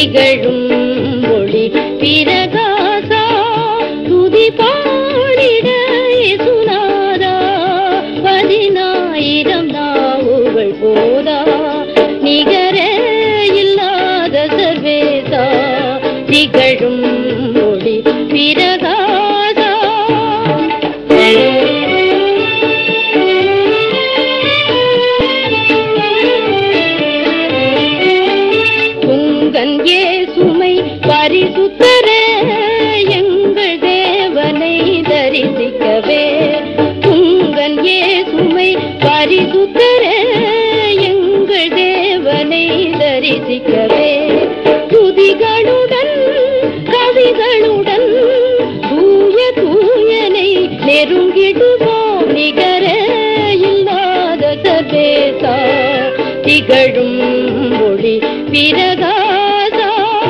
திகழும் ஒளி பிரகாசா துதி பாடிட சுனாதா பதினாயிரம் நாவுகள் போதா நிகர இல்லாத சர்வேதா திகழும் ஒளி பிரகாசா உங்கன் சுமை பரிசுத்தர எங்கள் தேவனை தரிசிக்கவே உங்கன் சுமை பரிசுத்தர எங்கள் தேவனை தரிசிக்கவே துதிகளுடன் கவிகளுடன் தூய தூயனை நெருங்கிடுவோம் நிகர இல்லாத சர்வேசா திகழும் ஒளி பிரகாசா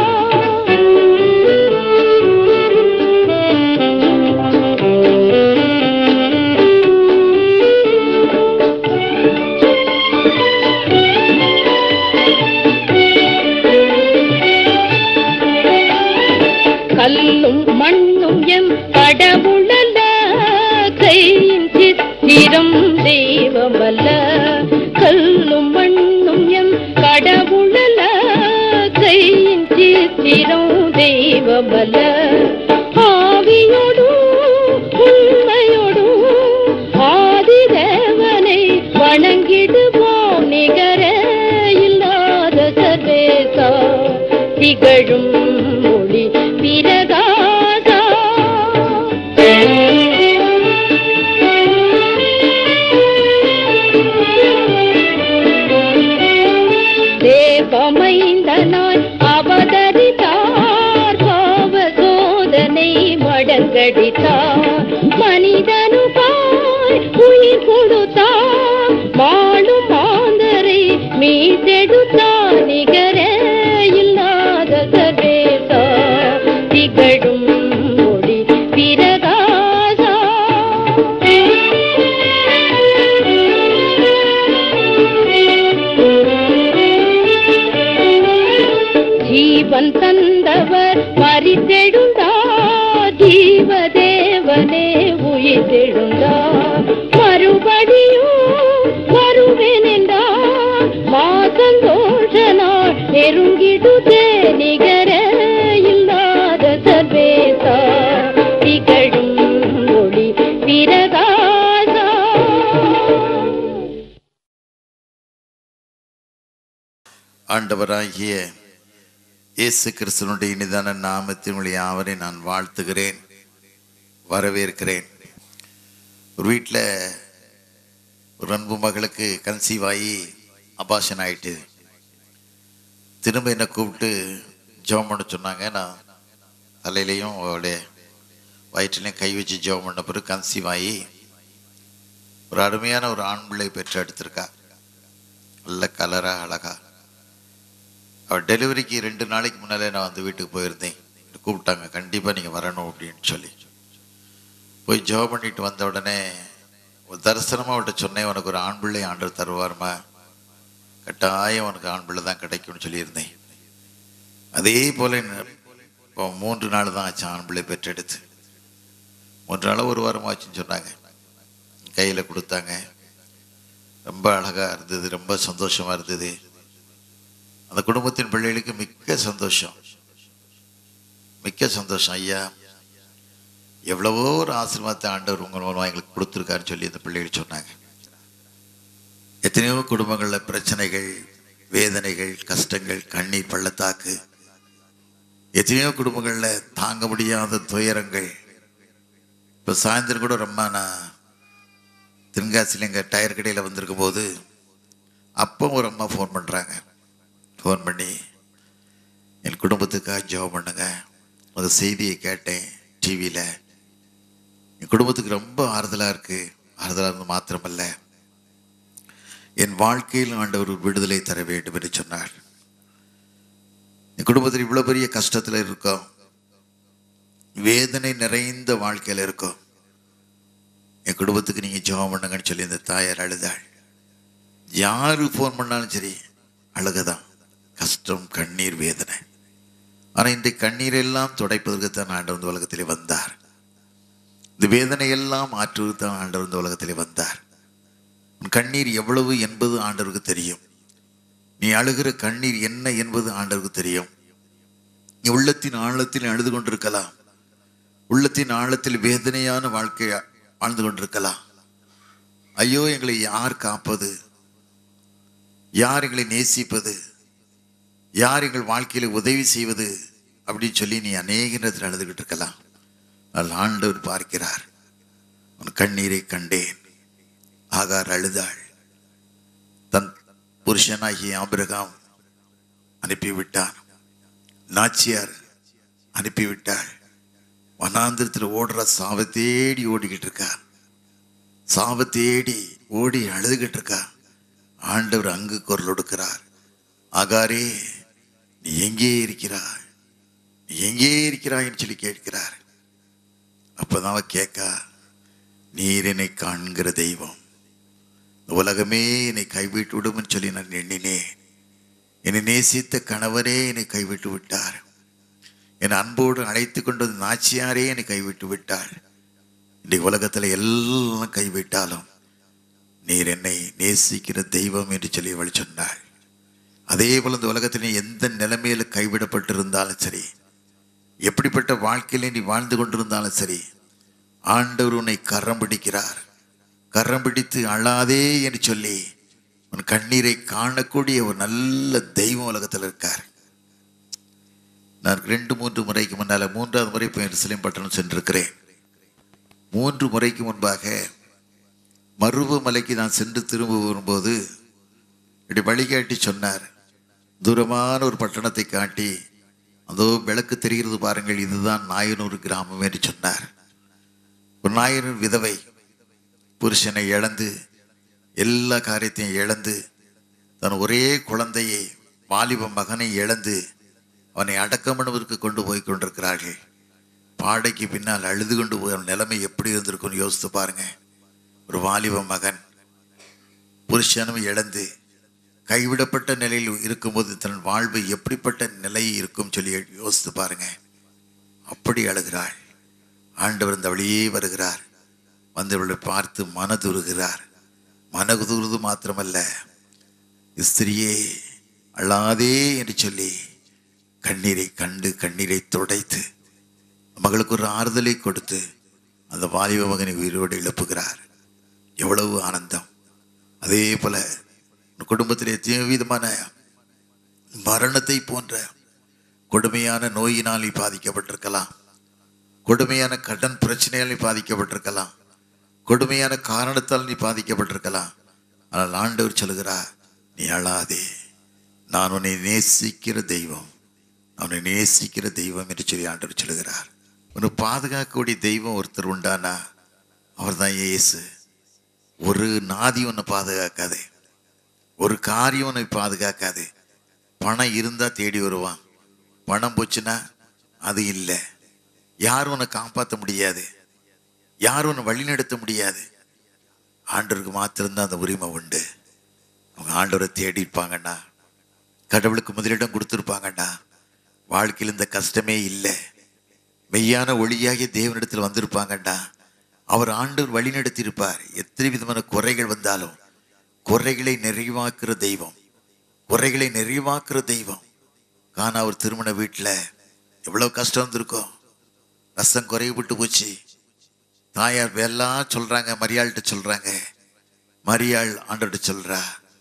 கல்லும் மண்ணும் எம் கடவுளல்ல கையின் சித்திரம் தெய்வமல்ல கல்லும் மண்ணும் எம் கடவுளல்ல கையின் சித்திரம் தெய்வமல்ல ஆவியோடும் உண்மையோடும் ஆதிதேவனை வணங்கிடுவோம் நிகர இல்லாத சர்வேசா திகழும் ஒளி பிரகாசா தேவமைந்தனாய் அவதரித்தார் பாவ சோதனை மடங்கடித்தார் மனிதனுக்காய் உயிர் கொடுத்தார் மாளும் மாந்தரை மீட்டெடுத்தார் நிகர இல்லாத சர்வேசா திகழும் ஒளி பிரகாசா ஜீவன் தந்தவர் மறித்தெழுந்தார் ஜீவதேவனே உயிர்த்தெழுந்தார் மறுபடியும் வருவேன் என்றார் மாசந்தோஷ நாள் நெருங்கிடுதே நிகர இல்லாத சர்வேசா திகழும் ஒளி பிரகாசா ஆண்டவராகிய இயேசு கிறிஸ்துவனுடைய இனிதான நாமத்தின் வழி யாவரை நான் வாழ்த்துகிறேன் வரவேற்கிறேன் ஒரு வீட்டில் ஒரு அன்பு மகளுக்கு கன்சீவ் ஆகி அபாஷன் ஆயிட்டு திரும்ப என்னை கூப்பிட்டு ஜெபம் பண்ண சொன்னாங்க நான் தலையிலையும் அவளுடைய வயிற்றுலையும் கை வச்சு ஜெபம் பண்ண பிறகு கன்சீவ் ஆகி ஒரு அருமையான ஒரு ஆண் பிள்ளை பெற்று எடுத்திருக்கா நல்ல கலரா அழகா அவள் டெலிவரிக்கு ரெண்டு நாளைக்கு முன்னாலே நான் வந்து வீட்டுக்கு போயிருந்தேன் கூப்பிட்டாங்க கண்டிப்பாக நீங்கள் வரணும் அப்படின்னு சொல்லி போய் ஜெபம் பண்ணிட்டு வந்த உடனே ஒரு தரிசனமாக அவள்கிட்ட சொன்னேன் உனக்கு ஒரு ஆண் பிள்ளை ஆண்டவர் தருவார்மா கட்டாயம் உனக்கு ஆண் பிள்ளை தான் கிடைக்கும்னு சொல்லியிருந்தேன் அதே போல் இப்போ மூன்று நாள் தான் ஆச்சு ஆண் பிள்ளை பெற்றெடுத்து மூன்று நாள் ஒரு வாரம் ஆச்சுன்னு சொன்னாங்க கையில் கொடுத்தாங்க ரொம்ப அழகாக இருந்தது ரொம்ப சந்தோஷமாக இருந்தது அந்த குடும்பத்தின் பிள்ளைகளுக்கு மிக்க சந்தோஷம் மிக்க சந்தோஷம் ஐயா எவ்வளவோ ஒரு ஆசீர்வாதத்தை ஆண்டவர் உங்கள் மூலமாக எங்களுக்கு கொடுத்துருக்காருன்னு சொல்லி அந்த பிள்ளைகள் சொன்னாங்க எத்தனையோ குடும்பங்களில் பிரச்சனைகள் வேதனைகள் கஷ்டங்கள் கண்ணீர் பள்ளத்தாக்கு எத்தனையோ குடும்பங்களில் தாங்க முடியாத துயரங்கள் இப்போ சாயந்தரம் கூட ரொம்ப நான் தென்காசியில் எங்கள் டயர் கடையில் வந்திருக்கும் போது அப்போ ஒரு அம்மா ஃபோன் பண்ணுறாங்க ஃபோன் பண்ணி என் குடும்பத்துக்காக ஜெபம் பண்ணுங்க அந்த செய்தியை கேட்டேன் டிவியில் என் குடும்பத்துக்கு ரொம்ப ஆறுதலாக இருக்குது ஆறுதலாக இருந்து மாத்திரமல்ல என் வாழ்க்கையில் ஆண்டவர் ஒரு விடுதலை தர வேண்டும் என்று சொன்னார் என் குடும்பத்தில் இவ்வளோ பெரிய கஷ்டத்தில் இருக்கோம் வேதனை நிறைந்த வாழ்க்கையில் இருக்கோம் என் குடும்பத்துக்கு நீங்கள் ஜெபம் பண்ணுங்கன்னு சொல்லி இந்த தாயார் அழுதாள் யாரு ஃபோன் பண்ணாலும் சரி அழுகதான் கஷ்டம் கண்ணீர் வேதனை ஆனால் இன்றைய கண்ணீரெல்லாம் துடைப்பதற்கு தான் ஆண்டவர் இந்த உலகத்திலே வந்தார் இந்த வேதனையெல்லாம் மாற்றுவதற்கு தான் ஆண்டவர் இந்த உலகத்திலே வந்தார் உன் கண்ணீர் எவ்வளவு என்பது ஆண்டவருக்கு தெரியும் நீ அழுகிற கண்ணீர் என்ன என்பது ஆண்டவருக்கு தெரியும் நீ உள்ளத்தின் ஆழத்தில் அழுது கொண்டிருக்கலாம் உள்ளத்தின் ஆழத்தில் வேதனையான வாழ்க்கையை வாழ்ந்து கொண்டிருக்கலாம் ஐயோ எங்களை யார் காப்பது யார் எங்களை நேசிப்பது யார் எங்கள் வாழ்க்கையில உதவி செய்வது அப்படின்னு சொல்லி நீ அநேக நேரத்தில் அழுதுகிட்டு இருக்கலாம் ஆனால் ஆண்டவர் பார்க்கிறார் உன் கண்ணீரை கண்டேன் ஆகார் அழுதாள் தன் புருஷனாகிய ஆபிரகாம் அனுப்பிவிட்டான் நாச்சியார் அனுப்பிவிட்டாள் வனாந்திரத்தில் ஓடுற சாவை தேடி ஓடிக்கிட்டு இருக்கா சாவை தேடி ஓடி அழுதுகிட்டு இருக்கா ஆண்டவர் அங்கு குரல் கொடுக்கிறார் ஆகாரே நீ எங்கே இருக்கிறாய் நீ எங்கே இருக்கிறாய்ன்னு சொல்லி கேட்கிறார் அப்பதான் அவ கேட்கா நீர் என்னை காண்கிற தெய்வம் இந்த உலகமே என்னை கைவிட்டு விடும்னு சொல்லி நான் எண்ணினேன் என்னை நேசித்த கணவரே என்னை கைவிட்டு விட்டார் என் அன்போடு அழைத்து கொண்டு வந்த நாச்சியாரே என்னை கைவிட்டு விட்டாள் இன்றைக்கு உலகத்தில் எல்லாம் கைவிட்டாலும் நீர் என்னை நேசிக்கிற தெய்வம் என்று சொல்லி அவள் சொன்னாள் அதே போல இந்த உலகத்தில் நீ எந்த நிலைமையில கைவிடப்பட்டிருந்தாலும் சரி எப்படிப்பட்ட வாழ்க்கையில நீ வாழ்ந்து கொண்டிருந்தாலும் சரி ஆண்டவர் உன்னை கரம் பிடிக்கிறார் கரம் பிடித்து அழாதே என்று சொல்லி உன் கண்ணீரை காணக்கூடிய ஒரு நல்ல தெய்வம் உலகத்தில் இருக்கார் நான் ரெண்டு மூன்று முறைக்கு முன்னால மூன்றாவது முறை இப்போ எருசலேம் பட்டணம் சென்றிருக்கிறேன் மூன்று முறைக்கு முன்பாக மருவமலைக்கு நான் சென்று திரும்ப வரும்போது இப்படி வழிகாட்டி சொன்னார் தூரமான ஒரு பட்டணத்தை காட்டி அதோ விளக்கு தெரிகிறது பாருங்கள் இதுதான் நாயனூர் கிராமம் என்று சொன்னார் ஒரு நாயனூர் விதவை புருஷனை இழந்து எல்லா காரியத்தையும் இழந்து தன் ஒரே குழந்தையை வாலிப மகனை இழந்து அவனை அடக்கம் பண்ணுவதற்கு கொண்டு போய் கொண்டிருக்கிறார்கள் பாடைக்கு பின்னால் அழுது கொண்டு போய் அவன் நிலைமை எப்படி இருந்திருக்கும்னு யோசித்து பாருங்க ஒரு வாலிப மகன் புருஷனும் இழந்து கைவிடப்பட்ட நிலையில் இருக்கும்போது தன் வாழ்வு எப்படிப்பட்ட நிலை இருக்கும் சொல்லி யோசித்து பாருங்க அப்படி அழுகிறாள் ஆண்டவர் இந்த வழியே வருகிறார் வந்தவர்களை பார்த்து மனதுருகிறார் மனதுருது மாத்திரமல்ல ஸ்திரியே அழாதே என்று சொல்லி கண்ணீரை கண்டு கண்ணீரை துடைத்து மகளுக்கு ஒரு ஆறுதலை கொடுத்து அந்த வாலிப மகனை உயிரோடு எழுப்புகிறார் எவ்வளவு ஆனந்தம் அதே போல உன் குடும்பத்தில் எத்தனையோ விதமான மரணத்தை போன்ற கொடுமையான நோயினால் நீ பாதிக்கப்பட்டிருக்கலாம் கொடுமையான கடன் பிரச்சனையால் நீ பாதிக்கப்பட்டிருக்கலாம் கொடுமையான காரணத்தால் நீ பாதிக்கப்பட்டிருக்கலாம் ஆனால் ஆண்டவர் சொல்லுகிறார் நீ அழாதே நான் உன்னை நேசிக்கிற தெய்வம் அவனை நேசிக்கிற தெய்வம் என்று சொல்லி ஆண்டவர் சொல்லுகிறார் உன்னை பாதுகாக்கக்கூடிய தெய்வம் ஒருத்தர் உண்டானா அவர் தான் இயேசு ஒரு நாதி உன்னை பாதுகாக்காது ஒரு காரியம் உன்னை பாதுகாக்காது பணம் இருந்தா தேடி வருவான் பணம் போச்சுன்னா அது இல்லை யாரும் உன்னை காப்பாற்ற முடியாது யாரும் உன்னை வழிநடத்த முடியாது ஆண்டவருக்கு மாத்திரம்தான் அந்த உரிமை உண்டு அவங்க ஆண்டவரை தேடி இருப்பாங்கண்ணா கடவுளுக்கு முதலிடம் கொடுத்துருப்பாங்கண்ணா வாழ்க்கையில் இந்த கஷ்டமே இல்லை மெய்யான ஒளியாகிய தேவனிடத்தில் வந்திருப்பாங்கண்ணா அவர் ஆண்டவர் வழி நடத்தியிருப்பார் எத்தனை விதமான குறைகள் வந்தாலும் குறைகளை நிறைவாக்குற தெய்வம் குறைகளை நிறைவாக்குற தெய்வம் காணா ஒரு திருமண வீட்டில் எவ்வளோ கஷ்டம் வந்திருக்கும் ரசம் குறைவுபட்டு போச்சு தாயார் எல்லாம் சொல்றாங்க மரியாள்கிட்ட சொல்றாங்க மரியாள் ஆண்டவர்கிட்ட சொல்றா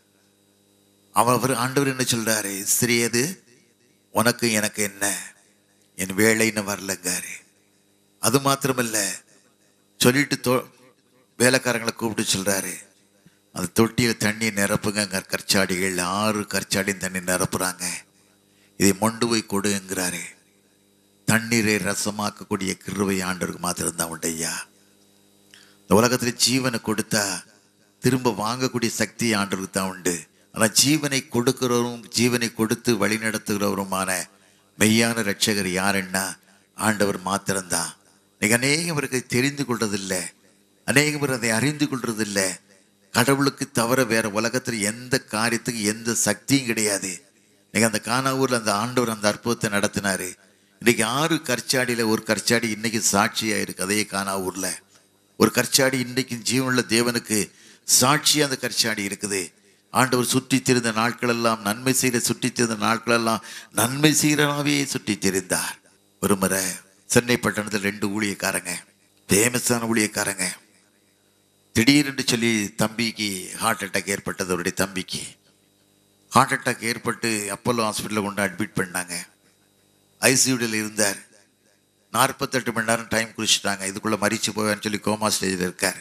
அவன் அவர் ஆண்டவர் என்ன சொல்றாரு ஸ்திரீ அது உனக்கு எனக்கு என்ன என் வேலைன்னு வரலங்காரு அது மாத்திரமல்ல சொல்லிட்டு தோ வேலைக்காரங்களை கூப்பிட்டு சொல்றாரு அந்த தொட்டியில் தண்ணி நிரப்புங்க அங்க கற்சாடிகள் ஆறு கற்சாடியும் தண்ணி நிரப்புறாங்க இதை மொண்டு போய் கொடுங்கிறாரு தண்ணீரை ரசமாக்கக்கூடிய கிருவை ஆண்டவருக்கு மாத்திரம்தான் உண்டு ஐயா இந்த உலகத்தில் ஜீவனை கொடுத்தா திரும்ப வாங்கக்கூடிய சக்தி ஆண்டவருக்கு தான் உண்டு ஆனால் ஜீவனை கொடுக்கிறவரும் ஜீவனை கொடுத்து வழி நடத்துகிறவருமான மெய்யான ரட்சகர் யாருன்னா ஆண்டவர் மாத்திரம்தான் இன்னைக்கு அநேகம் பேருக்கு தெரிந்து கொள்றதில்லை அநேகம் பேர் அதை அறிந்து கொள்றதில்லை கடவுளுக்கு தவிர வேற உலகத்தில் எந்த காரியத்துக்கு எந்த சக்தியும் கிடையாது இன்னைக்கு அந்த கானாவூர்ல அந்த ஆண்டவர் அந்த அற்புதத்தை நடத்தினாரு இன்னைக்கு ஆறு கற்சாடியில ஒரு கற்சாடி இன்னைக்கு சாட்சியா இருக்கு அதே கானாவூர்ல ஒரு கற்சாடி இன்னைக்கு ஜீவனுள்ள தேவனுக்கு சாட்சியா அந்த கற்சாடி இருக்குது ஆண்டவர் சுற்றி திரிந்த நாட்கள் எல்லாம் நன்மை செய்த சுற்றி திரிந்த நாட்கள் எல்லாம் நன்மை செய்கிறனாவே சுற்றி திரிந்தார் ஒரு முறை சென்னை பட்டணத்தில் ரெண்டு ஊழியக்காரங்க ஃபேமஸான ஊழியக்காரங்க திடீரென்று சொல்லி தம்பிக்கு ஹார்ட் அட்டாக் ஏற்பட்டது அவருடைய தம்பிக்கு ஹார்ட் அட்டாக் ஏற்பட்டு அப்போலோ ஹாஸ்பிட்டலில் கொண்டு அட்மிட் பண்ணாங்க ஐசியூடியில் இருந்தார் நாற்பத்தெட்டு மணி நேரம் டைம் குறிச்சிட்டாங்க இதுக்குள்ளே மறிச்சு போவேன்னு சொல்லி கோமா ஸ்டேஜில் இருக்கார்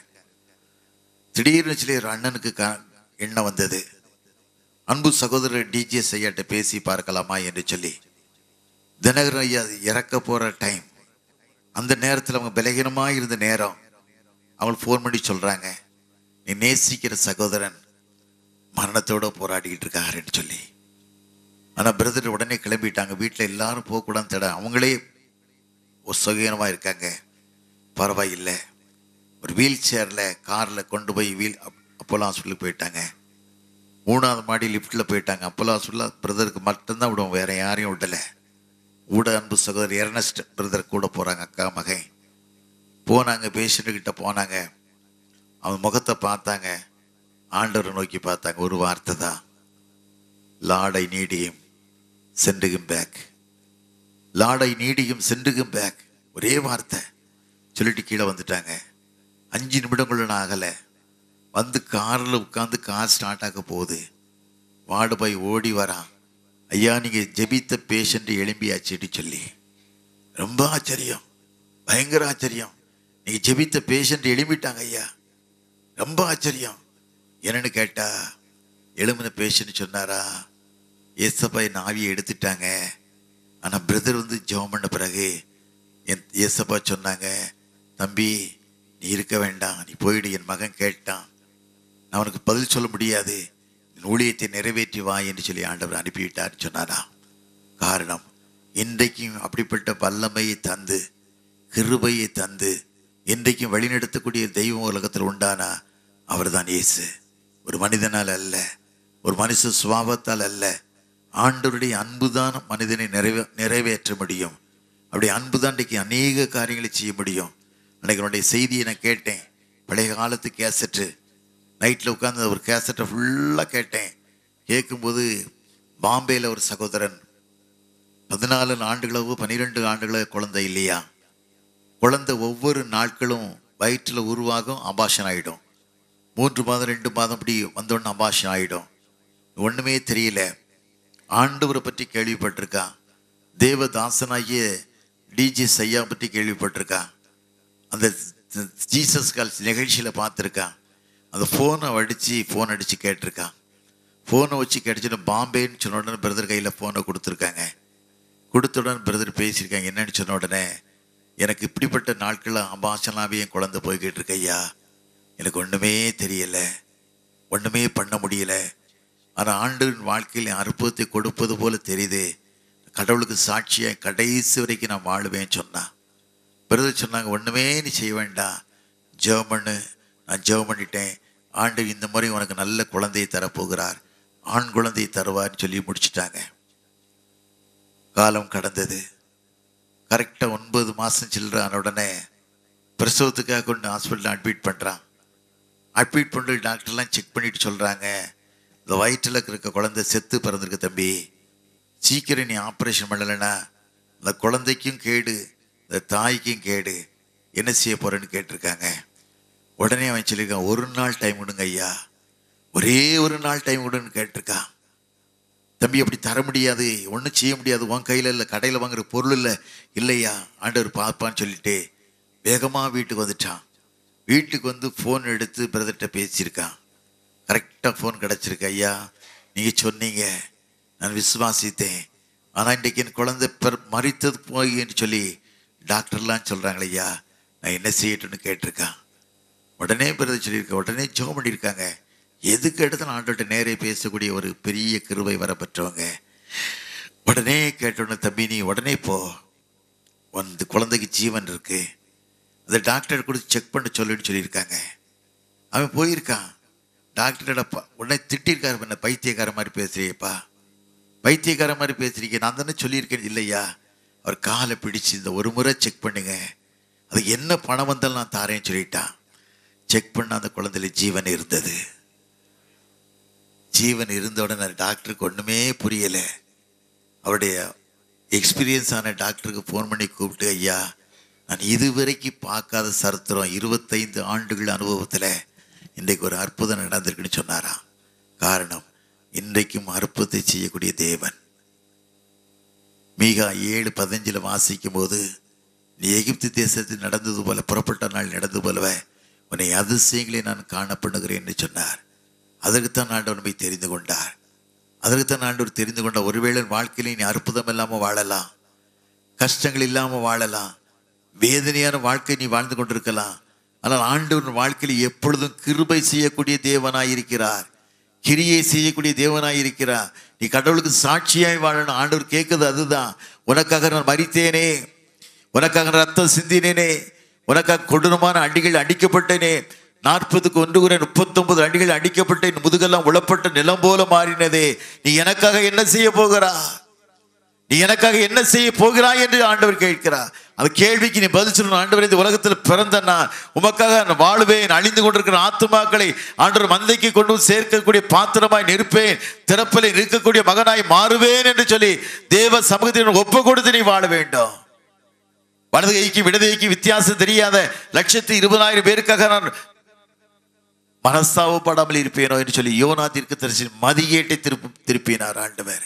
திடீர்னு சொல்லி ஒரு அண்ணனுக்கு க எண்ணம் வந்தது அன்பு சகோதரர் டிஜிஎஸ் ஐயாட்ட பேசி பார்க்கலாமா என்று சொல்லி தினகரன் ஐயா இறக்க போகிற டைம் அந்த நேரத்தில் அவங்க பலகீனமாக இருந்த நேரம் அவங்களுக்கு ஃபோன் பண்ணி சொல்கிறாங்க நீ நேசிக்கிற சகோதரன் மரணத்தோட போராடிக்கிட்டு இருக்காருன்னு சொல்லி ஆனால் பிரதர் உடனே கிளம்பிட்டாங்க வீட்டில் எல்லாரும் போகக்கூடாது தட அவங்களே ஒரு சுகீனமாக இருக்காங்க பரவாயில்லை ஒரு வீல் சேரில் காரில் கொண்டு போய் வீல் அப்போலோ ஹாஸ்பிட்டலுக்கு போயிட்டாங்க மூணாவது மாடி லிஃப்ட்டில் போயிட்டாங்க அப்போலோ ஹாஸ்பிட்டலில் பிரதருக்கு மட்டும்தான் விடுவோம் வேற யாரையும் விடலை ஊட அன்பு சகோதரர் எர்னஸ்ட் பிரதர் கூட போகிறாங்க அக்கா மகன் போனாங்க பேஷண்ட்டுக்கிட்ட போனாங்க அவன் முகத்தை பார்த்தாங்க ஆண்டவரை நோக்கி பார்த்தாங்க ஒரு வார்த்தை தான் லாடை நீடியும் சென்றுகும் பேக் லாடை நீடியும் சென்றுகும் பேக் ஒரே வார்த்தை சொல்லிட்டு கீழே வந்துட்டாங்க அஞ்சு நிமிடங்களுள்ள நான் ஆகலை வந்து காரில் உட்காந்து கார் ஸ்டார்ட் ஆக போகுது வார்டு பாய் ஓடி வரான் ஐயா நீங்கள் ஜெபித்த பேஷண்ட் எழும்பியாச்சுட்டு சொல்லி ரொம்ப ஆச்சரியம் பயங்கர ஆச்சரியம் நீங்கள் ஜெபித்த பேஷண்ட் எழும்பிட்டாங்க ஐயா ரொம்ப ஆச்சரியம் என்னன்னு கேட்டா எழும்பின பேஷண்ட் சொன்னாரா ஏசப்பா என் ஆவியை எடுத்துட்டாங்க ஆனால் பிரதர் வந்து ஜெபம் பண்ண பிறகு என் ஏசப்பா சொன்னாங்க தம்பி நீ இருக்க வேண்டாம் நீ போயிடு என் மகன் கேட்டான் நான் அவனுக்கு பதில் சொல்ல முடியாது என் ஊழியத்தை நிறைவேற்றி வா என்று சொல்லி ஆண்டவர் அனுப்பிவிட்டார்னு சொன்னாரா காரணம் இன்றைக்கும் அப்படிப்பட்ட வல்லமையை தந்து கிருபையை தந்து இன்றைக்கும் வழிநடத்தக்கூடிய தெய்வம் உலகத்தில் உண்டானா அவர்தான் இயேசு ஒரு மனிதனால் அல்ல ஒரு மனுஷ சுவாபத்தால் அல்ல ஆண்டவருடைய அன்புதான் மனிதனை நிறைவே நிறைவேற்ற முடியும் அப்படி அன்புதான் இன்றைக்கு அநேக காரியங்களை செய்ய முடியும் அன்றைக்கு என்னுடைய செய்தியை நான் கேட்டேன் பழைய காலத்து கேசட்டு நைட்டில் உட்காந்து ஒரு கேசட்டை ஃபுல்லாக கேட்டேன் கேட்கும்போது பாம்பேயில் ஒரு சகோதரன் பதினாலு ஆண்டுகளவோ பன்னிரெண்டு ஆண்டுகளோ குழந்தை இல்லையா குழந்தை ஒவ்வொரு நாட்களும் வயிற்றில் உருவாகும் அபாஷன் ஆகிடும் மூன்று மாதம் ரெண்டு மாதம் அப்படி வந்தோடனே அபாஷன் ஆகிடும் ஒன்றுமே தெரியல ஆண்டவரை பற்றி கேள்விப்பட்டிருக்கான் தேவதாசனாகிய டிஜி சையா பற்றி கேள்விப்பட்டிருக்கான் அந்த ஜீசஸ் கால் நிகழ்ச்சியில் பார்த்துருக்கான் அந்த ஃபோனை அடித்து ஃபோன் அடித்து கேட்டிருக்கான் ஃபோனை வச்சு கிடைச்சிட்டு பாம்பேன்னு சொன்ன உடனே பிரதர் கையில் ஃபோனை கொடுத்துருக்காங்க கொடுத்த உடனே பிரதர் பேசியிருக்காங்க என்னன்னு சொன்ன உடனே எனக்கு இப்படிப்பட்ட நாட்களில் அபாசனாவே என் குழந்தை போய்கிட்டு இருக்கு ஐயா எனக்கு ஒன்றுமே தெரியல ஒன்றுமே பண்ண முடியல ஆனால் ஆண்டின் வாழ்க்கையில் என் அற்புதத்தை கொடுப்பது போல தெரியுது கடவுளுக்கு சாட்சியாக கடைசி வரைக்கும் நான் வாழுவேன்னு சொன்னான் பிரதர் சொன்னாங்க ஒன்றுமே நீ செய்ய வேண்டாம் ஜெபம் பண்ணு நான் ஜெபம் பண்ணிட்டேன் ஆண்டு இந்த முறை உனக்கு நல்ல குழந்தையை தரப்போகிறார் ஆண் குழந்தையை தருவார்னு சொல்லி முடிச்சிட்டாங்க காலம் கடந்தது கரெக்டாக ஒன்பது மாதம் சில்லற உடனே பிரசவத்துக்காக கொண்டு ஹாஸ்பிட்டலில் அட்மிட் பண்ணுறான் அட்மிட் பண்ணி டாக்டர்லாம் செக் பண்ணிட்டு சொல்கிறாங்க இந்த வயிற்றில் இருக்க குழந்தை செத்து பிறந்திருக்கு தம்பி சீக்கிரம் நீ ஆப்ரேஷன் பண்ணலைன்னா அந்த குழந்தைக்கும் கேடு இந்த தாய்க்கும் கேடு என்ன செய்ய போறேன்னு கேட்டிருக்காங்க உடனே அவன் சொல்லியிருக்கான் ஒரு நாள் டைம் விடுங்க ஐயா ஒரே ஒரு நாள் டைம் விடுன்னு கேட்டிருக்கான் தம்பி அப்படி தர முடியாது ஒன்றும் செய்ய முடியாது உன் கையில் இல்லை கடையில் வாங்குற பொருள் இல்லை இல்லையா ஆண்டவர் பார்ப்பான்னு சொல்லிட்டு வேகமாக வீட்டுக்கு வந்துட்டான் வீட்டுக்கு வந்து ஃபோன் எடுத்து பிரதர்கிட்ட பேசியிருக்கான் கரெக்டாக ஃபோன் கிடச்சிருக்கு ஐயா நீங்கள் சொன்னீங்க நான் விசுவாசித்தேன் ஆனால் இன்றைக்கு என் குழந்தை பெர் மறித்தது போயின்னு சொல்லி டாக்டர்லாம் சொல்கிறாங்களே ஐயா நான் என்ன செய்யட்டும்னு கேட்டிருக்கான் உடனே பிரதர் சொல்லியிருக்கேன் உடனே ஜோம் பண்ணியிருக்காங்க எதுக்கு எடுத்தாலும் ஆண்டோட்ட நேரே பேசக்கூடிய ஒரு பெரிய கிருபை வர பெற்றவங்க உடனே கேட்டோன்னு தம்பி நீ உடனே போ வந்து குழந்தைக்கு ஜீவன் இருக்கு அந்த டாக்டர் கொடுத்து செக் பண்ண சொல்லுன்னு சொல்லியிருக்காங்க அவன் போயிருக்கான் டாக்டரோட ப- உடனே திட்டிருக்காரு என்ன பைத்தியக்கார மாதிரி பேசுறியப்பா பைத்தியக்கார மாதிரி பேசுறீங்க நான் தானே சொல்லியிருக்கேன் இல்லையா அவர் காலை பிடிச்சு இந்த ஒரு முறை செக் பண்ணுங்க அது என்ன பணம் வந்தாலும் நான் தாரேன்னு சொல்லிட்டான் செக் பண்ண அந்த குழந்தையில ஜீவன் இருந்தது ஜீவன் இருந்த உடனே டாக்டருக்கு ஒன்றுமே புரியலை அவருடைய எக்ஸ்பீரியன்ஸ் ஆன டாக்டருக்கு ஃபோன் பண்ணி கூப்பிட்டு ஐயா நான் இதுவரைக்கும் பார்க்காத சரித்திரம் இருபத்தைந்து ஆண்டுகள் அனுபவத்தில் இன்றைக்கு ஒரு அற்புதம் நடந்திருக்குன்னு சொன்னாராம் காரணம் இன்றைக்கும் அற்புதத்தை செய்யக்கூடிய தேவன் மீகா ஏழு பதினஞ்சில் வாசிக்கும் போது நீ எகிப்து தேசத்தில் நடந்தது போல புறப்பட்ட நாள் நடந்தது போலவே உன்னை அதிசயங்களை நான் காணப்படுகிறேன் என்று சொன்னார் அதற்குத்தான் ஆண்டவர் போய் தெரிந்து கொண்டார் அதற்குத்தான் ஆண்டவர் தெரிந்து கொண்ட ஒருவேளை வாழ்க்கையில நீ அற்புதம் இல்லாமல் வாழலாம் கஷ்டங்கள் இல்லாமல் வாழலாம் வேதனையான வாழ்க்கை நீ வாழ்ந்து கொண்டிருக்கலாம் ஆனால் ஆண்டவர் வாழ்க்கையில் எப்பொழுதும் கிருபை செய்யக்கூடிய தேவனாயிருக்கிறார் கிரியை செய்யக்கூடிய தேவனாயிருக்கிறார் நீ கடவுளுக்கு சாட்சியாய் வாழணும் ஆண்டவர் கேட்குது அதுதான் உனக்காக நான் மறித்தேனே உனக்காக ரத்தம் சிந்தினேனே உனக்காக கொடூரமான அடிகள் அடிக்கப்பட்டேனே நாற்பதுக்கு ஒன்று குறை முப்பத்தொன்பது அடிகள் அடிக்கப்பட்டேன் முதுகெல்லாம் உளப்பட்ட நிலம் போல மாறினதே நீ எனக்காக என்ன செய்ய போகிறா நீ எனக்காக என்ன செய்ய போகிறாய் என்று ஆண்டவர் கேட்கிறார் அந்த கேள்விக்கு நீ பதில் சொல்லணும் ஆண்டவர் இந்த உலகத்தில் பிறந்த நான் உமக்காக நான் வாழுவேன் அழிந்து கொண்டிருக்கிற ஆத்துமாக்களை ஆண்டவர் மந்தைக்கு கொண்டு வந்து சேர்க்கக்கூடிய பாத்திரமாய் நிற்பேன் திறப்பில் இருக்கக்கூடிய மகனாய் மாறுவேன் என்று சொல்லி தேவ சமூகத்தின் ஒப்பு கொடுத்து நீ வாழ வேண்டும் வலது கைக்கு இடது கைக்கு வித்தியாசம் தெரியாத லட்சத்து இருபதாயிரம் பேருக்காக நான் மனஸ்தாபப்படாமல் இருப்பேனோ என்று சொல்லி யோனா தீர்க்கதரிசி மதியேட்டை திருப்பி திருப்பினார் ஆண்டவர்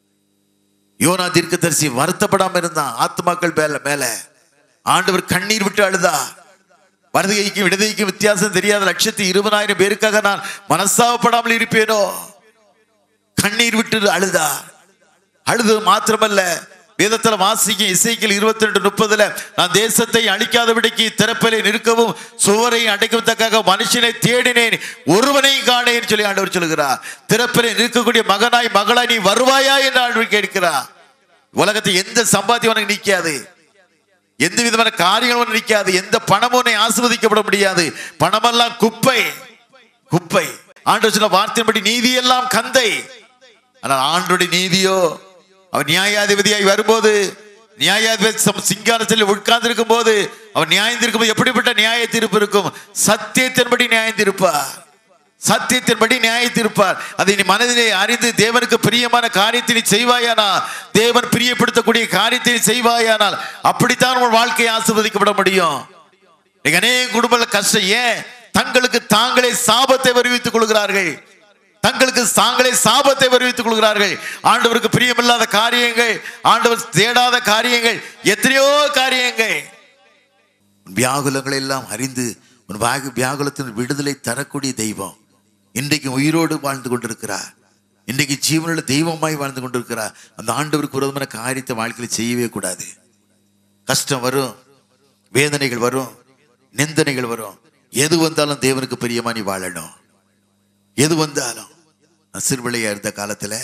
யோனா தீர்க்கதரிசி வருத்தப்படாம இருந்தான் ஆத்மாக்கள் மேல மேல ஆண்டவர் கண்ணீர் விட்டு அழுதா வலது கைக்கும் இடது கைக்கும் வித்தியாசம் தெரியாத லட்சத்து இருபதாயிரம் பேருக்காக நான் மனஸ்தாபப்படாமல் இருப்பேனோ கண்ணீர் விட்டு அழுதா அழுது மாத்திரமல்ல வேதத்துல வாசிக்கும் இசைக்கில் இருபத்தி ரெண்டு முப்பதுல நான் தேசத்தை அழிக்காதபடிக்கு திறப்பிலை நிற்கவும் சுவரை அடைக்கத்தக்காக மனுஷனை தேடினேன் ஒருவனையும் காணேன் சொல்லி ஆண்டவர் சொல்லுகிறார் திறப்பிலை நிற்கக்கூடிய மகனாய் மகளாய் நீ வருவாயா என்று ஆண்டவர் கேட்கிறார் உலகத்தை எந்த சம்பாத்தியம் உனக்கு நிற்காது எந்த விதமான காரியங்களும் உனக்கு நிற்காது எந்த பணமும் உன்னை ஆசிர்வதிக்கப்பட முடியாது பணமெல்லாம் குப்பை குப்பை ஆண்டவர் சொன்ன வார்த்தையின்படி நீதி எல்லாம் கந்தை ஆனால் ஆண்டுடைய நீதியோ அவர் நியாயாதிபதியாய் வரும்போது நியாயாதிபதி சம்- சிங்காரத்தில் உட்கார்ந்திருக்கும் போது அவர் நியாயம் தீர்க்கும்போது எப்படிப்பட்ட நியாய தீர்ப்பு இருக்கும் சத்தியத்தின்படி நியாயம் தீர்ப்பார் சத்தியத்தின்படி நியாய தீர்ப்பார் அதை நீ மனதிலே அறிந்து தேவனுக்கு பிரியமான காரியத்தை நீ செய்வாயானா தேவன் பிரியப்படுத்தக்கூடிய காரியத்தை நீ செய்வாயானால் அப்படித்தான் உன் வாழ்க்கை ஆசிர்வதிக்கப்பட முடியும் இன்னைக்கு அநேக குடும்பங்கள் கஷ்டம் ஏன் தங்களுக்கு தாங்களே சாபத்தை வருவித்துக் கொள்கிறார்கள் தங்களுக்கு தாங்களே சாபத்தை வருவித்துக் கொள்கிறார்கள் ஆண்டவருக்கு பிரியமில்லாத காரியங்கள் ஆண்டவர் தேடாத காரியங்கள் எத்தனையோ காரியங்கள் உன் வியாகுலங்களை எல்லாம் அறிந்து உன் வாகு வியாகுலத்தின் விடுதலை தரக்கூடிய தெய்வம் இன்றைக்கு உயிரோடு வாழ்ந்து கொண்டிருக்கிறார் இன்றைக்கு ஜீவனுள்ள தெய்வமாய் வாழ்ந்து கொண்டிருக்கிறார் அந்த ஆண்டவருக்கு விரோதமான காரியத்தை வாழ்க்கையில் செய்யவே கூடாது கஷ்டம் வரும் வேதனைகள் வரும் நிந்தனைகள் வரும் எது வந்தாலும் தேவனுக்கு பிரியமா நீ வாழணும் எது வந்தாலும் நான் சிறுபிள்ளையா இருந்த காலத்துல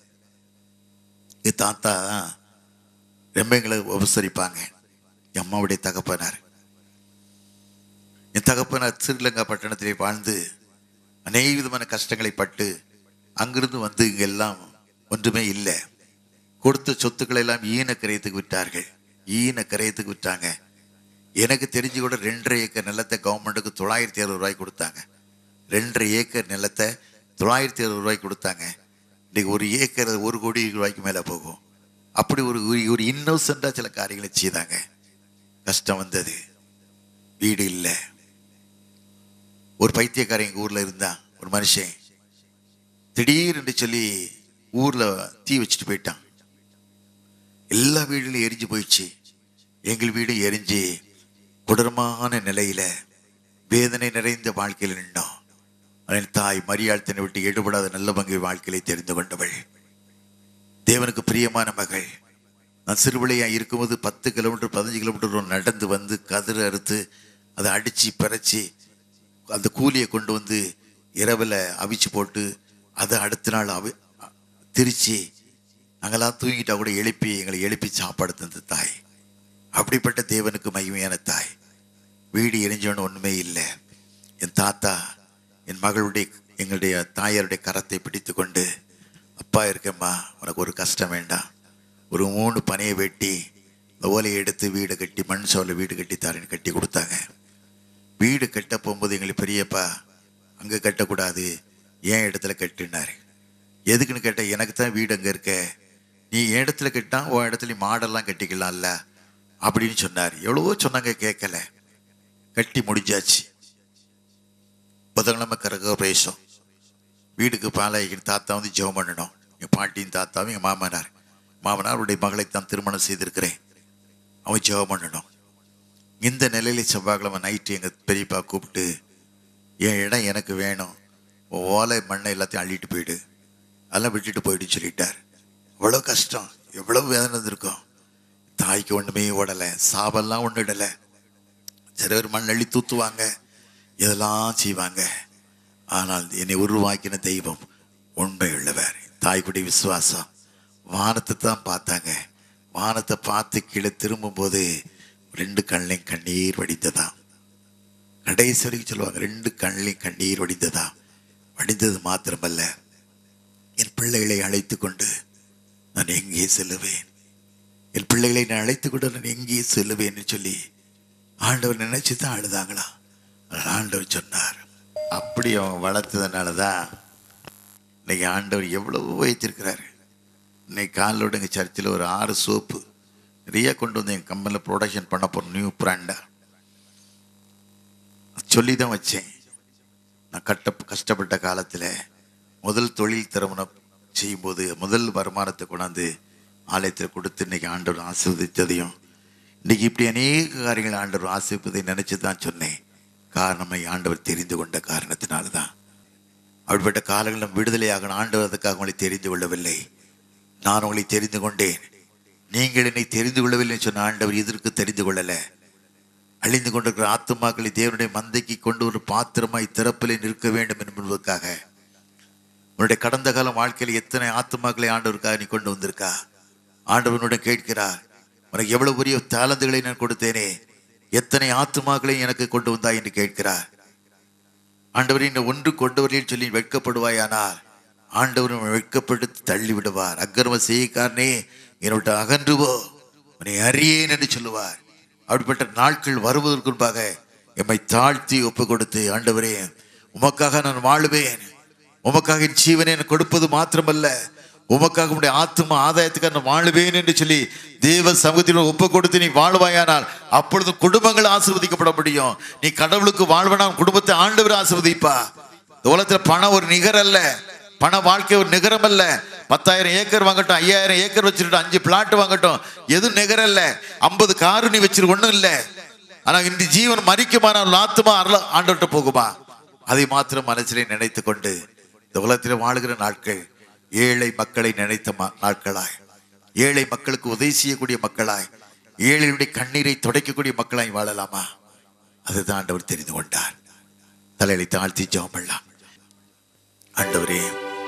என் தாத்தா ரொம்ப எங்களை உபசரிப்பாங்க என் அம்மாவுடைய தகப்பனார் என் தகப்பனார் ஸ்ரீலங்கா பட்டணத்திலே வாழ்ந்து அநேக விதமான கஷ்டங்களை பட்டு அங்கிருந்து வந்து இங்கெல்லாம் ஒன்றுமே இல்லை கொடுத்த சொத்துக்களை எல்லாம் ஈன கரையத்துக்கு விட்டார்கள் ஈன கரையத்துக்கு விட்டாங்க எனக்கு தெரிஞ்சு கூட ரெண்டரை ஏக்கர் நிலத்தை கவர்மெண்ட்டுக்கு தொள்ளாயிரத்தி அறுபது ரூபாய் கொடுத்தாங்க ரெண்டரை ஏக்கர் நிலத்தை தொள்ளாயிரத்தி அறுபது ரூபாய் கொடுத்தாங்க இன்னைக்கு ஒரு ஏக்கர் ஒரு கோடி ரூபாய்க்கு மேலே போகும் அப்படி ஒரு ஒரு- ஒரு இன்னோசண்டாக சில காரியங்களை செய்தாங்க கஷ்டம் வந்தது வீடு இல்லை ஒரு பைத்தியக்காரன் எங்கள் ஊரில் இருந்தான் ஒரு மனுஷன் திடீர்னு சொல்லி ஊரில் தீ வச்சுட்டு போயிட்டான் எல்லா வீடுலையும் எரிஞ்சு போயிடுச்சு எங்கள் வீடும் எரிஞ்சு கொடூரமான நிலையில வேதனை நிறைந்த வாழ்க்கையில் நின்றோம் அவன் தாய் மரியாள் தன்னை விட்டு எடுபடாத நல்ல பங்கு வாழ்க்கையை தெரிந்து கொண்டவள் தேவனுக்கு பிரியமான மகள் நான் சிறுபிள்ளையா இருக்கும்போது பத்து கிலோமீட்டர் பதினஞ்சு கிலோமீட்டர் நடந்து வந்து கதிர் அறுத்து அதை அடிச்சு பிறச்சி அந்த கூலியை கொண்டு வந்து இரவில் அவிச்சு போட்டு அதை அடுத்த நாள் அவி திரிச்சு நாங்களாம் தூங்கிட்டா கூட எழுப்பி எங்களை எழுப்பி சாப்பாடு தந்த தாய் அப்படிப்பட்ட தேவனுக்கு மகிமையான தாய் வீடு எரிஞ்சோன்னு ஒன்றுமே இல்லை என் தாத்தா என் மகளுடைய எங்களுடைய தாயாருடைய கரத்தை பிடித்து கொண்டு அப்பா இருக்கேம்மா உனக்கு ஒரு கஷ்டம் வேண்டாம் ஒரு மூணு பனையை வெட்டி இந்த ஓலையை எடுத்து வீடு கட்டி மண் சோலை வீடு கட்டி தரேன்னு கட்டி கொடுத்தாங்க வீடு கட்ட போகும்போது எங்களுக்கு பெரியப்பா அங்கே கட்டக்கூடாது ஏன் இடத்துல கட்டுனாரு எதுக்குன்னு கேட்டால் எனக்கு தான் வீடு அங்கே இருக்க நீ என் இடத்துல கட்டினா உன் இடத்துல நீ மாடெல்லாம் கட்டிக்கலாம்ல அப்படின்னு சொன்னார் எவ்வளவோ சொன்னாங்க கேட்கல கட்டி முடிஞ்சாச்சு புதன்கிழமை கரக பிரேசம் வீட்டுக்கு பாலாய்க்கு தாத்தா வந்து ஜெபம் பண்ணணும் என் பாட்டியும் தாத்தாவும் என் மாமனார் மாமனார் அவருடைய மகளை தான் திருமணம் செய்திருக்கிறேன் அவன் ஜெபம் பண்ணணும் இந்த நிலையில செவ்வாய்க்கிழமை நைட்டு எங்கள் பெரியப்பா கூப்பிட்டு என் இடம் எனக்கு வேணும் உன் ஓலை மண்ணை எல்லாத்தையும் அள்ளிட்டு போயிடு அதெல்லாம் விட்டுட்டு போயிடு சொல்லிட்டார் அவ்வளோ கஷ்டம் எவ்வளவு வேதனை இருந்திருக்கும் தாய்க்கு ஒன்றுமே ஓடலை சாபெல்லாம் ஒன்றும் இடலை சில பேர் மண் அள்ளி தூத்துவாங்க இதெல்லாம் செய்வாங்க ஆனால் என்னை உருவாக்கின தெய்வம் உண்மை உள்ளவர் தாய்க்குடி விசுவாசம் வானத்தை தான் பார்த்தாங்க வானத்தை பார்த்து கீழே திரும்பும்போது ரெண்டு கண்ணையும் கண்ணீர் வடித்ததாம் கடைசி வரைக்கும் சொல்லுவாங்க ரெண்டு கண்ணையும் கண்ணீர் வடித்ததா வடித்தது மாத்திரமல்ல என் பிள்ளைகளை அழைத்து கொண்டு நான் எங்கே செல்லுவேன் என் பிள்ளைகளை நான் அழைத்து கொண்டு நான் எங்கே செல்லுவேன்னு சொல்லி ஆண்டவர் நினைச்சு தான் அழுதாங்களா ஆனால் ஆண்டவர் சொன்னார் அப்படி அவன் வளர்த்ததுனால தான் இன்னைக்கு ஆண்டவர் எவ்வளவு வைத்திருக்கிறாரு இன்னைக்கு காலையோட எங்கள் சர்ச்சில் ஒரு ஆறு சோப்பு நிறைய கொண்டு வந்து எங்கள் கம்பெனியில் ப்ரொடக்ஷன் பண்ண போகிறோம் நியூ பிராண்டா சொல்லி தான் வச்சேன் நான் கட்ட கஷ்டப்பட்ட காலத்தில் முதல் தொழில் திருமணம் செய்யும்போது முதல் வருமானத்தை கொண்டாந்து ஆலயத்தில் கொடுத்து இன்னைக்கு ஆண்டவர் ஆசீர்வதித்ததையும் இன்னைக்கு இப்படி அநேக காரியங்கள் ஆண்டவர் ஆசீர்வதை நினைச்சு தான் சொன்னேன் காரணமை ஆண்டவர் தெரிந்து கொண்ட காரணத்தினால தான் அப்படிப்பட்ட காலங்களிலும் விடுதலையாகணும் ஆண்டவர் அதுக்காக உங்களை தெரிந்து கொள்ளவில்லை நான் உங்களை தெரிந்து கொண்டேன் நீங்கள் என்னை தெரிந்து கொள்ளவில்லை சொன்ன ஆண்டவர் இதற்கு தெரிந்து கொள்ளலை அழிந்து கொண்டிருக்கிற ஆத்துமாக்களை தேவனுடைய மந்தைக்கு கொண்டு ஒரு பாத்திரமாய் திறப்பிலே நிற்க வேண்டும் என்பதற்காக உன்னுடைய கடந்த கால வாழ்க்கையில் எத்தனை ஆத்துமாக்களை ஆண்டவருக்காக நீ கொண்டு வந்திருக்கா ஆண்டவனுடன் கேட்கிறார் உனக்கு எவ்வளவு பெரிய தாளந்துகளை நான் கொடுத்தேனே எத்தனை ஆத்துமாக்களை எனக்கு கொண்டு வந்தாய் என்று கேட்கிறார் ஆண்டவரை இந்த ஒன்று கொண்டு வரலில் சொல்லி வெட்கப்படுவாயானால் ஆண்டவர் உன்னை வெட்கப்படுத்தி தள்ளி விடுவார் அக்கிரம செய்யக்காரனே என்னோட அகன்றுவோ உன்னை அறியேன் என்று சொல்லுவார் அப்படிப்பட்ட நாட்கள் வருவதற்கு முன்பாக எம்மை தாழ்த்தி ஒப்பு கொடுத்து ஆண்டவரே உமக்காக நான் வாழுவேன் உமக்காக என் ஜீவனை எனக்கு கொடுப்பது மாத்திரமல்ல உமக்காக உடைய ஆத்ம ஆதாயத்துக்காக நான் வாழுவேன் என்று சொல்லி தேவ சமூகத்தில் ஒப்பு கொடுத்து நீ வாழ்வாயானால் அப்பொழுது குடும்பங்கள் ஆசீர்வதிக்கப்பட முடியும் நீ கடவுளுக்கு வாழ்வனா உன் குடும்பத்தை ஆண்டவர் ஆசீர்வதிப்பா இந்த உலகத்துல பணம் ஒரு நிகர் அல்ல பண வாழ்க்கை ஒரு நிகரம் அல்ல பத்தாயிரம் ஏக்கர் வாங்கட்டும் ஐயாயிரம் ஏக்கர் வச்சுட்டு அஞ்சு பிளாட் வாங்கட்டும் எதுவும் நிகரல்ல ஐம்பது காரு நீ வச்சிரு ஒண்ணும் இல்ல ஆனா இந்த ஜீவன் மறிக்குமான ஆத்துமா அருள ஆண்டவர்கிட்ட போகுமா அதை மாத்திரம் மனசிலே நினைத்து கொண்டு இந்த உலகத்தில் வாழுகிற நாட்கள் ஏழை மக்களை நினைத்த ம- நாட்களாய் ஏழை மக்களுக்கு உதவி செய்யக்கூடிய மக்களாய் ஏழைகளுடைய கண்ணீரை துடைக்கக்கூடிய மக்களாய் வாழலாமா அதுதான் ஆண்டவர் தெரிந்து கொண்டார் தலையை தாழ்த்தி ஜெபம் பண்ணலாம் ஆண்டவரே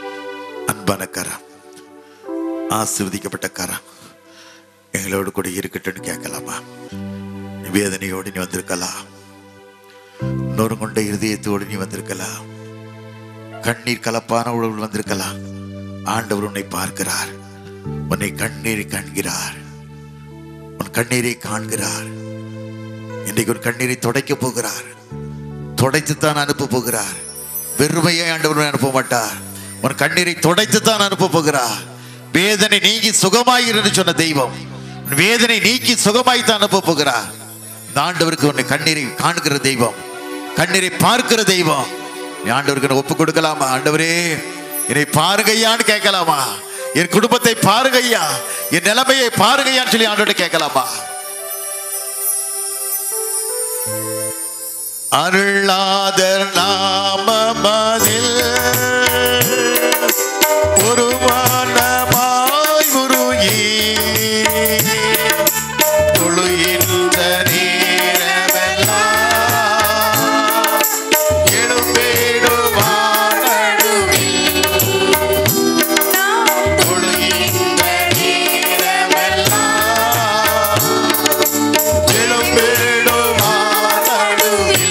அன்பான கரம் ஆசீர்வதிக்கப்பட்ட கரம் எங்களோடு கூட இருக்கட்டும்னு கேட்கலாமா வேதனையோடு நீ வந்திருக்கலாம் நொறுங்கொண்ட இருதயத்தோடு நீ வந்திருக்கலாம் கண்ணீர் கலப்பான உழவு வந்திருக்கலாம் ஆண்டவர் உன்னை பார்க்கிறார் உன்னை கண்ணீரை காண்கிறார் உன் கண்ணீரை காண்கிறார் இன்றைக்கு உன் கண்ணீரை துடைக்க போகிறார் துடைத்துத்தான் அனுப்ப போகிறார் வெறுமையை ஆண்டவர் அனுப்ப மாட்டார் உன் கண்ணீரை துடைத்துத்தான் அனுப்ப போகிறார் வேதனை நீங்கி சுகமாயிரு சொன்ன தெய்வம் உன் வேதனை நீக்கி சுகமாய்த்தான் அனுப்ப போகிறார் இந்த ஆண்டவருக்கு உன்னை கண்ணீரை காண்கிற தெய்வம் கண்ணீரை பார்க்கிற தெய்வம் நீ ஆண்டவருக்கு நான் ஒப்பு கொடுக்கலாமா ஆண்டவரே என்னை பாருங்கய்யான்னு கேட்கலாமா என் குடும்பத்தை பாருங்கய்யா என் நிலைமையை பாருங்கய்யான்னு சொல்லி ஆண்டவர்கிட்ட கேட்கலாமா அருளாத நாமமதில் ஒரு மனமாய் உருகி தொழுகின்ற நேரமெல்லாம் எழும்பிடுவான் நடுவில். தொழுகின்ற நேரமெல்லாம் எழும்பிடுவான் நடுவில்.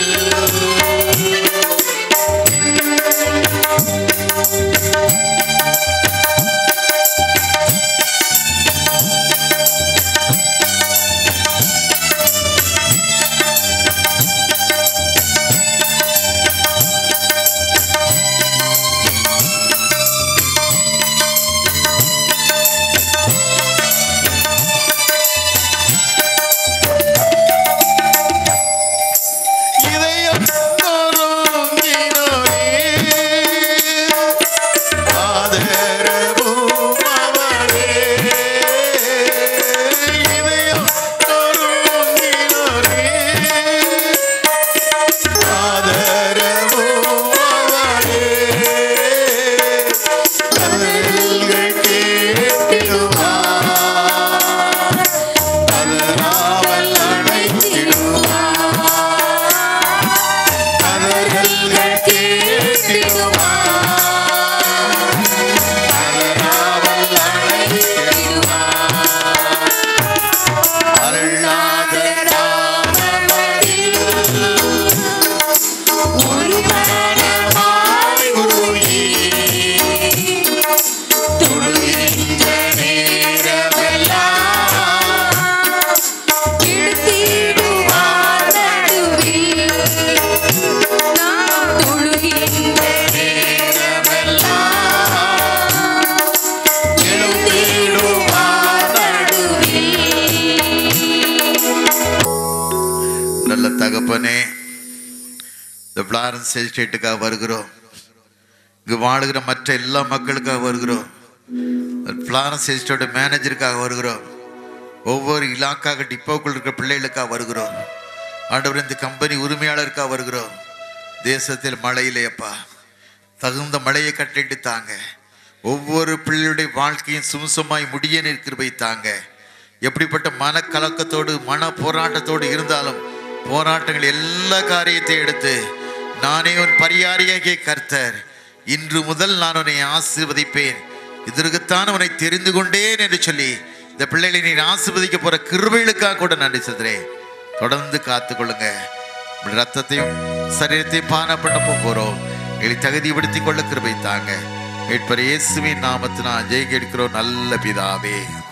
பிளாரன்ஸ் எஸ்டேட்டுக்காக வருகிறோம் இங்கு வாழுகிற மற்ற எல்லா மக்களுக்காக வருகிறோம் பிளாரன்ஸ் எஸ்டேட் மேனேஜருக்காக வருகிறோம் ஒவ்வொரு இலாக்காக டிப்போக்குள் இருக்கிற பிள்ளைகளுக்காக வருகிறோம் ஆண்டவர் இந்த கம்பெனி உரிமையாளருக்காக வருகிறோம் தேசத்தில் மழை இல்லையப்பா தகுந்த மழையை கட்டிட்டு தாங்க ஒவ்வொரு பிள்ளையுடைய வாழ்க்கையும் சுமசமாய் முடிய நிற்கிருபை தாங்க எப்படிப்பட்ட மனக்கலக்கத்தோடு மன போராட்டத்தோடு இருந்தாலும் போராட்டங்கள் எல்லா காரியத்தையும் எடுத்து நானே உன் பரியாரியாகிய கர்த்தர் இன்று முதல் நான் உன்னை ஆசீர்வதிப்பேன் இதற்குத்தான் உன்னை தெரிந்து கொண்டேன் என்று சொல்லி இந்த பிள்ளைகளை நீ ஆசீர்வதிக்க போற கிருபைகளுக்காக கூட நன்றி சொல்கிறேன் தொடர்ந்து காத்துக்கொள்ளுங்க உங்கள் ரத்தத்தையும் சரீரத்தையும் பானம் பண்ண போகிறோம் எங்களை தகுதிப்படுத்திக் கொள்ள கிருபை தாங்க மீட்பர் இயேசுவின் நாமத்தினால் ஜெயிக்க எடுக்கிறோம் நல்ல பிதாவே